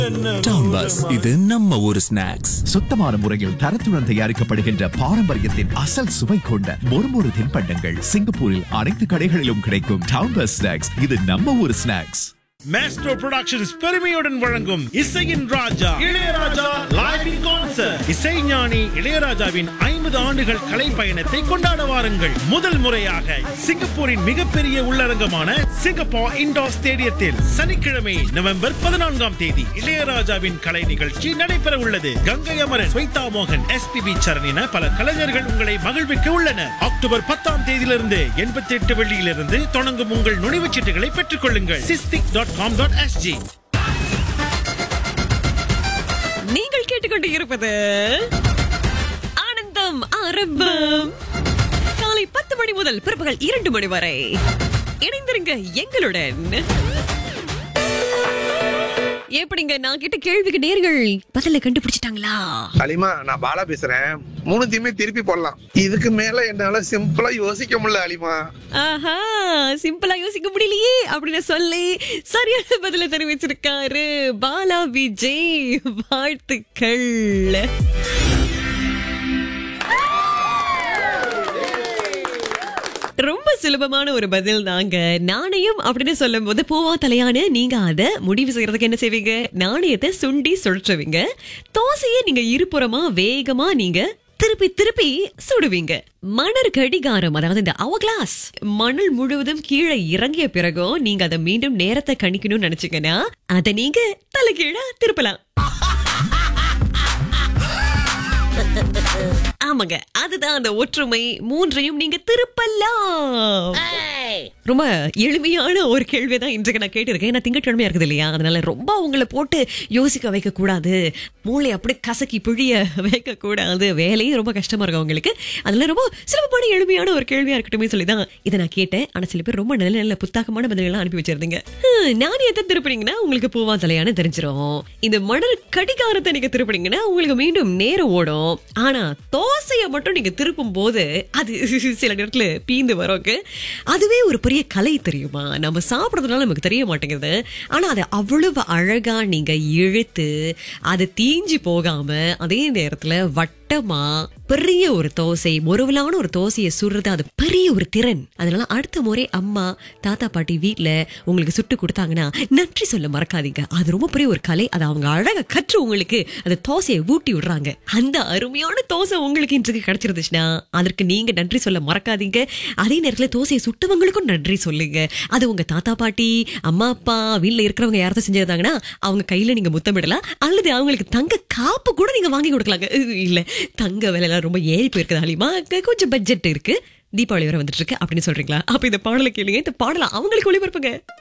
town bus இது நம்ம ஊரு ஸ்நாக்ஸ் சுத்தமான முறையில் தரத்துடன் தயாரிக்கப்படுகின்ற பாரம்பரியத்தின் அசல் சுவை கொண்ட மொறுமொறு தின்பண்டங்கள் சிங்கப்பூரில் அனைத்து கடைகளிலும் கிடைக்கும் டவுன் பஸ் ஸ்நாக்ஸ் இது நம்ம ஊர் ஸ்நாக்ஸ் மேஸ்ட்ரோ புரொடக்ஷன்ஸ் பெருமையுடன் வழங்கும் இசையின் Raja Ilaiyaraaja live in concert இசைஞானி இளையராஜாவின் ஐம்பது ஆண்டுகள் கலை பயணத்தை கொண்டாட வாருங்கள் முதல் முறையாக சிங்கப்பூரின் மிகப்பெரிய உள்ளரங்கமான சிங்கப்பூர் இண்டோர் ஸ்டேடியத்தில் சனிக்கிழமை நவம்பர் பதினான்காம் தேதி இளையராஜாவின் கலை நிகழ்ச்சி நடைபெற உள்ளது கங்கை அமரன் ஸ்வைதா மோகன் எஸ்பிபி சரண் என பல கலைஞர்கள் உங்களை மகிழ்விக்க உள்ளனர் அக்டோபர் பத்தாம் தேதியிலிருந்து எண்பத்தி எட்டு வெள்ளியிலிருந்து தொடங்கும் உங்கள் நுழைவுச் சீட்டுகளை பெற்றுக் கொள்ளுங்கள் Sistic dot com dot SG நீங்கள் கேட்டுக்கொண்டு இருப்பது ஆனந்தம் ஆரம்பம் காலை பத்து மணி முதல் பிற்பகல் இரண்டு மணி வரை இணைந்திருங்க எங்களுடன் எப்படிங்க நான் கேட்ட கேள்விக்கு நேர்கள் பதில கண்டுபிடிச்சிட்டாங்களா அலிமா நான் பாலா பேசுறேன் மூணுத்தையுமே திருப்பி போடலாம் இதுக்கு மேல என்னால சிம்பிளா யோசிக்க முடியல அலிமா ஆஹா சிம்பிளா யோசிக்க முடியலையே அப்படின்னு சொல்லி சரியான பதில தெரிவிச்சிருக்காரு பாலா விஜய் வாழ்த்துக்கள் ரொம்ப சுலபமான ஒரு பதில் தாங்க நாணயம் அப்படின்னு சொல்லும் போது பூவா தலையான நீங்க அத முடிவு செய்யறதுக்கு என்ன செய்வீங்க நாணயத்தை சுண்டி சுழற்றுவீங்க தோசையை நீங்க இருபுறமா வேகமா நீங்க திருப்பி திருப்பி சுடுவீங்க மணர் கடிகாரம் அதாவது இந்த அவ கிளாஸ் மணல் முழுவதும் கீழே இறங்கிய பிறகும் நீங்க அதை மீண்டும் நேரத்தை கணிக்கணும்னு நினைச்சீங்கன்னா அதை நீங்க தலைகீழா திருப்பலாம் ஆமாங்க அதுதான் அந்த ஒற்றுமை மூன்றையும் நீங்க திருப்பலாம் ரொம்ப எளிமையான ஒரு கேள்வி தான் இன்றைக்கு நான் கேட்டிருக்கேன் ஏன்னா திங்கட்கிழமையா இருக்குது இல்லையா அதனால ரொம்ப உங்களை போட்டு யோசிக்க வைக்க கூடாது மூளை அப்படியே கசக்கி பிழிய வைக்க கூடாது வேலையும் ரொம்ப கஷ்டமா இருக்கும் உங்களுக்கு அதனால ரொம்ப சுலபமான எளிமையான ஒரு கேள்வியா இருக்கட்டுமே சொல்லி தான் இதை நான் கேட்டேன் ஆனா சில பேர் ரொம்ப நல்ல நல்ல புத்தாக்கமான பதில்கள்லாம் அனுப்பி வச்சிருந்தீங்க ஹம், நாணயத்தை திருப்பினீங்கன்னா உங்களுக்கு பூவா தலையான்னு தெரிஞ்சிரும் இந்த மணல் கடிகாரத்தை நீங்க திருப்பினீங்கன்னா உங்களுக்கு மீண்டும் நேரம் ஓடும் ஆனா தோசையை மட்டும் நீங்க திருப்பும் போது அது சில நேரத்துல பீந்து வரோக்கு அதுவே ஒரு பெரிய கலை தெரியுமா நம்ம சாப்பிடுறதுனால நமக்கு தெரிய மாட்டேங்குது ஆனா அதை அவ்வளவு அழகா நீங்க இழுத்து அது தீஞ்சு போகாம அதே நேரத்துல வட்டமா பெரிய ஒரு தோசை முருவலான ஒரு தோசையை சுடுறது அது பெரிய ஒரு திறன் அதனால அடுத்த முறை அம்மா தாத்தா பாட்டி வீட்ல உங்களுக்கு சுட்டு கொடுத்தாங்கன்னா நன்றி சொல்ல மறக்காதீங்க அது ரொம்ப பெரிய ஒரு கலை அது அவங்க அழகா கற்று உங்களுக்கு அந்த தோசையை ஊட்டி விடுறாங்க அந்த அருமையான தோசை உங்களுக்கு இன்றைக்கு கிடைச்சிருந்துச்சுன்னா அதற்கு நீங்க நன்றி சொல்ல மறக்காதீங்க அதே நேரத்துல தோசையை சுட்டவங்களுக்கும் நன்றி சொல்லுங்க அது உங்க தாத்தா பாட்டி அம்மா அப்பா வீட்ல இருக்கிறவங்க யாராவது செஞ்சிருந்தாங்கன்னா அவங்க கையில நீங்க முத்தமிடலாம் அல்லது அவங்களுக்கு தங்க காப்பு கூட நீங்க வாங்கி கொடுக்கலாங்க இல்ல தங்க விலை எல்லாம் ரொம்ப ஏறி போயிருக்குது அலிமா கொஞ்சம் பட்ஜெட் இருக்கு தீபாவளி வரை வந்துட்டு இருக்கு அப்படின்னு சொல்றீங்களா அப்ப இந்த பாடலை கேளுங்க இந்த பாடலை அவங்களுக்கு ஒளிபரப்புங்க